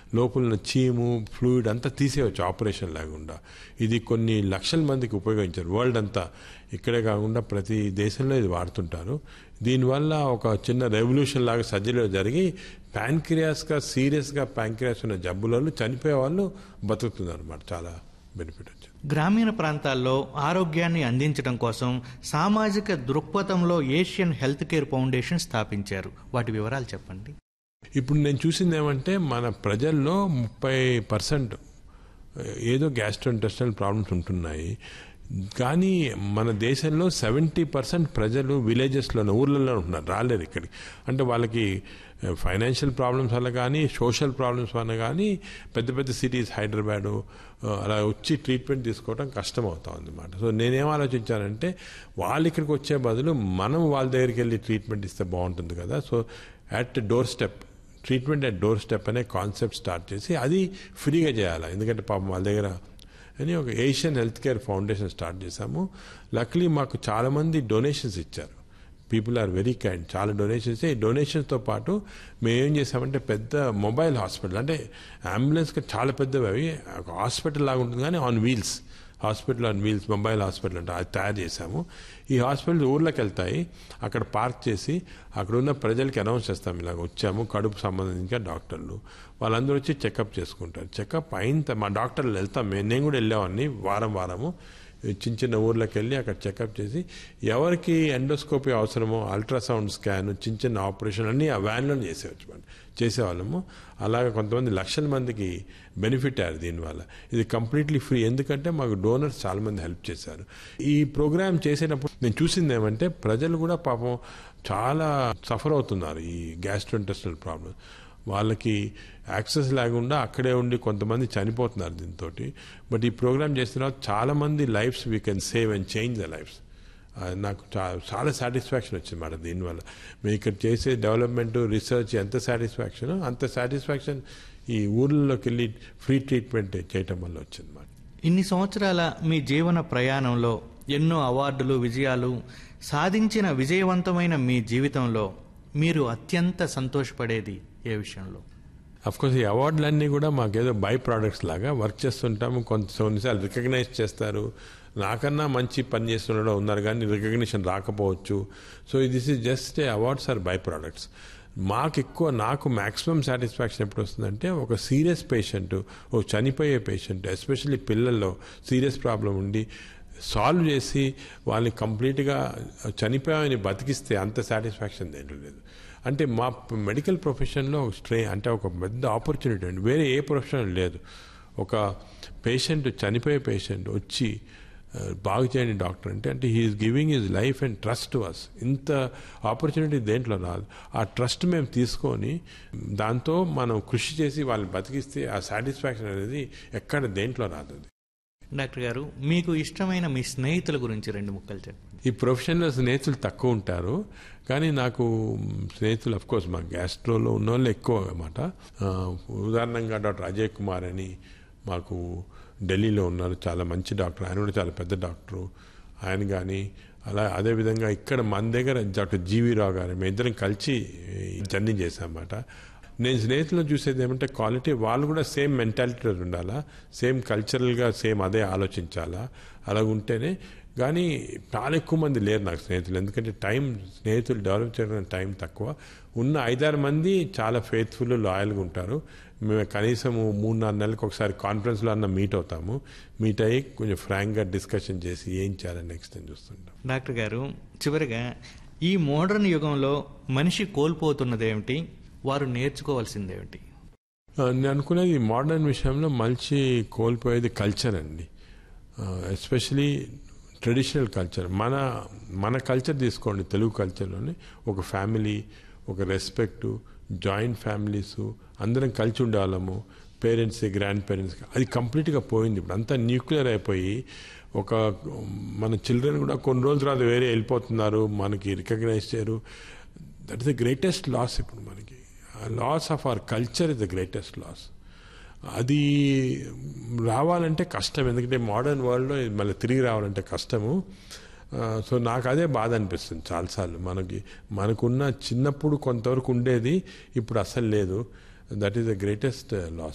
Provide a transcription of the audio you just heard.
లోపల ఉన్న చీము ఫ్లూయిడ్ అంతా తీసేయచ్చు ఆపరేషన్ లేకుండా ఇది కొన్ని లక్షల మందికి ఉపయోగించారు వరల్డ్ అంతా ఇక్కడే కాకుండా ప్రతి దేశంలో ఇది వాడుతుంటారు దీనివల్ల ఒక చిన్న రెవల్యూషన్ లాగా సర్జరీలో జరిగి ప్యాంక్రియాస్గా సీరియస్గా ప్యాంక్రియాస్ ఉన్న జబ్బులలో చనిపోయే వాళ్ళు బతుకుతున్నారు అన్నమాట చాలా బెనిఫిట్ వచ్చింది గ్రామీణ ప్రాంతాల్లో ఆరోగ్యాన్ని అందించడం కోసం సామాజిక దృక్పథంలో ఏషియన్ హెల్త్ కేర్ ఫౌండేషన్ స్థాపించారు వాటి వివరాలు చెప్పండి ఇప్పుడు నేను చూసింది ఏమంటే మన ప్రజల్లో ముప్పై పర్సెంట్ ఏదో గ్యాస్ట్రోఇంటెస్టల్ ప్రాబ్లమ్స్ ఉంటున్నాయి కానీ మన దేశంలో సెవెంటీ పర్సెంట్ ప్రజలు విలేజెస్లోనే ఊర్లలో ఉంటున్నారు రాలేదు ఇక్కడికి అంటే వాళ్ళకి ఫైనాన్షియల్ ప్రాబ్లమ్స్ వల్ల కానీ సోషల్ ప్రాబ్లమ్స్ వల్ల కానీ పెద్ద పెద్ద సిటీస్ హైదరాబాదు అలా వచ్చి ట్రీట్మెంట్ తీసుకోవడం కష్టం అవుతా అన్నమాట సో నేనేం ఆలోచించానంటే వాళ్ళు ఇక్కడికి వచ్చే బదులు మనం వాళ్ళ దగ్గరికి వెళ్ళి ట్రీట్మెంట్ ఇస్తే బాగుంటుంది కదా so at doorstep treatment at doorstep అనే కాన్సెప్ట్ స్టార్ట్ చేసి అది ఫ్రీగా చేయాలి ఎందుకంటే పాపం వాళ్ళ దగ్గర అని ఒక Asian health care foundation start చేశాము లక్లీ మాకు చాలామంది డొనేషన్స్ ఇచ్చారు పీపుల్ ఆర్ వెరీ కైండ్ చాలా డొనేషన్స్ ఈ డొనేషన్స్తో పాటు మేము ఏం చేసామంటే పెద్ద మొబైల్ హాస్పిటల్ అంటే అంబులెన్స్కి చాలా పెద్దవి అవి ఒక హాస్పిటల్ లాగా ఉంటుంది కానీ on wheels hospital on wheels mobile hospital అంటే అది తయారు చేశాము ఈ హాస్పిటల్ ఊర్లోకి వెళ్తాయి అక్కడ పార్క్ చేసి అక్కడ ఉన్న ప్రజలకి అనౌన్స్ చేస్తాం ఇలాగ వచ్చాము కడుపు సంబంధించిన డాక్టర్లు వాళ్ళందరూ వచ్చి చెకప్ చేసుకుంటారు చెకప్ అయిన మా డాక్టర్లు వెళ్తాం మేము నేను కూడా వెళ్ళేవాడిని వారం వారము చిన్న చిన్న ఊర్లోకి వెళ్ళి అక్కడ చెకప్ చేసి ఎవరికి ఎండోస్కోపీ అవసరమో అల్ట్రాసౌండ్ స్కాన్ చిన్న చిన్న ఆపరేషన్ అన్నీ ఆ వ్యాన్లో చేసేవచ్చు మనం చేసేవాళ్ళము అలాగే కొంతమంది లక్షల మందికి బెనిఫిట్ అయ్యారు దీనివల్ల ఇది కంప్లీట్లీ ఫ్రీ ఎందుకంటే మాకు డోనర్స్ చాలామంది హెల్ప్ చేశారు ఈ ప్రోగ్రామ్ చేసేటప్పుడు నేను చూసింది ఏమంటే ప్రజలు కూడా పాపం చాలా సఫర్ అవుతున్నారు ఈ గ్యాస్ట్రోఇంటెస్టల్ ప్రాబ్లమ్ వాళ్ళకి యాక్సెస్ లేకుండా అక్కడే ఉండి కొంతమంది చనిపోతున్నారు దీంతో బట్ ఈ ప్రోగ్రామ్ చేసిన చాలామంది lives we can save and change the lives నాకు చాలా సాటిస్ఫాక్షన్ వచ్చింది మేడం దీనివల్ల మేము ఇక్కడ చేసే డెవలప్మెంట్ రీసెర్చ్ ఎంత సాటిస్ఫాక్షన్ అంత సాటిస్ఫాక్షన్ ఈ ఊర్లలోకి వెళ్ళి ఫ్రీ ట్రీట్మెంట్ చేయటం వల్ల వచ్చింది మాట ఇన్ని సంవత్సరాల మీ జీవన ప్రయాణంలో ఎన్నో అవార్డులు విజయాలు సాధించిన విజయవంతమైన మీ జీవితంలో మీరు అత్యంత సంతోషపడేది ఏ విషయంలో కోర్స్ ఈ అవార్డులన్నీ కూడా మాకేదో బై ప్రోడక్ట్స్ లాగా వర్క్ చేస్తుంటాము కొంత కొన్నిసార్లు రికగ్నైజ్ చేస్తారు నాకన్నా మంచి పని చేస్తుండడం ఉన్నారు కానీ రికగ్నిషన్ రాకపోవచ్చు so this is just a awards are byproducts మాకు ఎక్కువ నాకు మ్యాక్సిమం సాటిస్ఫాక్షన్ ఎప్పుడు వస్తుందంటే ఒక సీరియస్ పేషెంట్ ఒక చనిపోయే పేషెంట్ ఎస్పెషల్లీ పిల్లల్లో సీరియస్ ప్రాబ్లం ఉండి సాల్వ్ చేసి వాళ్ళని కంప్లీట్గా చనిపోయామని బతికిస్తే అంత సాటిస్ఫాక్షన్ దేంట్లో లేదు అంటే మా మెడికల్ ప్రొఫెషన్లో స్ట్రే అంటే ఒక పెద్ద ఆపర్చునిటీ అండి వేరే ఏ ప్రొఫెషన్ లేదు ఒక పేషెంట్ చనిపోయే పేషెంట్ వచ్చి బాగు చేయండి డాక్టర్ అంటే అంటే he's giving his life and trust to us ఇంత ఆపర్చునిటీ దేంట్లో రాదు ఆ ట్రస్ట్ మేము తీసుకొని దాంతో మనం కృషి చేసి వాళ్ళని బతికిస్తే ఆ సాటిస్ఫాక్షన్ అనేది ఎక్కడ దేంట్లో రాదు అది డాక్టర్ గారు మీకు ఇష్టమైన మీ స్నేహితుల గురించి రెండు ముక్కలు చెప్పండి ఈ ప్రొఫెషన్లో స్నేహితులు తక్కువ ఉంటారు కానీ నాకు స్నేహితులు అఫ్ కోర్స్ మా గ్యాస్ట్రోలో ఉన్న వాళ్ళు ఎక్కువ అన్నమాట ఉదాహరణంగా డాక్టర్ అజయ్ కుమార్ అని మాకు ఢిల్లీలో ఉన్నారు చాలా మంచి డాక్టర్ ఆయన కూడా చాలా పెద్ద డాక్టరు ఆయన కానీ అలా అదేవిధంగా ఇక్కడ మన దగ్గర డాక్టర్ జీవీ రావు గారు మేము ఇద్దరం కలిసి జర్నీ చేశామన్నమాట నేను స్నేహితులను చూసేది ఏమంటే క్వాలిటీ వాళ్ళు కూడా సేమ్ మెంటాలిటీ ఉండాలా సేమ్ కల్చరల్గా సేమ్ అదే ఆలోచించాలా అలా ఉంటేనే కానీ చాలా ఎక్కువ మంది లేరు నాకు స్నేహితులు ఎందుకంటే టైం స్నేహితులు డెవలప్ చేయడం టైం తక్కువ ఉన్న ఐదారు మంది చాలా ఫెయిత్ఫుల్ లాయల్గా ఉంటారు మేము కనీసం మూడు నాలుగు నెలలకు ఒకసారి కాన్ఫరెన్స్లో అన్న మీట్ అవుతాము మీట్ అయ్యి కొంచెం ఫ్రాంక్గా డిస్కషన్ చేసి ఏం చేయాలని నెక్స్ట్ అని చూస్తుంటాం డాక్టర్ గారు చివరిగా ఈ మోడర్న్ యుగంలో మనిషి కోల్పోతున్నదేమిటి వారు నేర్చుకోవాల్సిందేమిటి నేను అనుకునేది మోడర్న్ విషయంలో మనిషి కోల్పోయేది కల్చర్ అండి ఎస్పెషలీ ట్రెడిషనల్ కల్చర్ మన మన కల్చర్ తీసుకోండి తెలుగు కల్చర్లోనే ఒక ఫ్యామిలీ ఒక రెస్పెక్ట్ జాయింట్ ఫ్యామిలీస్ అందరం కలిసి ఉండేవాళ్ళము పేరెంట్స్ గ్రాండ్ పేరెంట్స్ అది కంప్లీట్గా పోయింది ఇప్పుడు అంతా న్యూక్లియర్ అయిపోయి ఒక మన చిల్డ్రన్ కూడా కొన్ని రోజుల తర్వాత వేరే వెళ్ళిపోతున్నారు మనకి రికగ్నైజ్ చేయరు that is the greatest loss ఇప్పుడు మనకి loss of our culture is the greatest loss అది రావాలంటే కష్టం ఎందుకంటే మోడర్న్ వరల్డ్లో మళ్ళీ తిరిగి రావాలంటే కష్టము సో నాకు అదే బాధ అనిపిస్తుంది చాలాసార్లు మనకి మనకున్న చిన్నప్పుడు కొంతవరకు ఉండేది ఇప్పుడు అసలు లేదు that is the greatest loss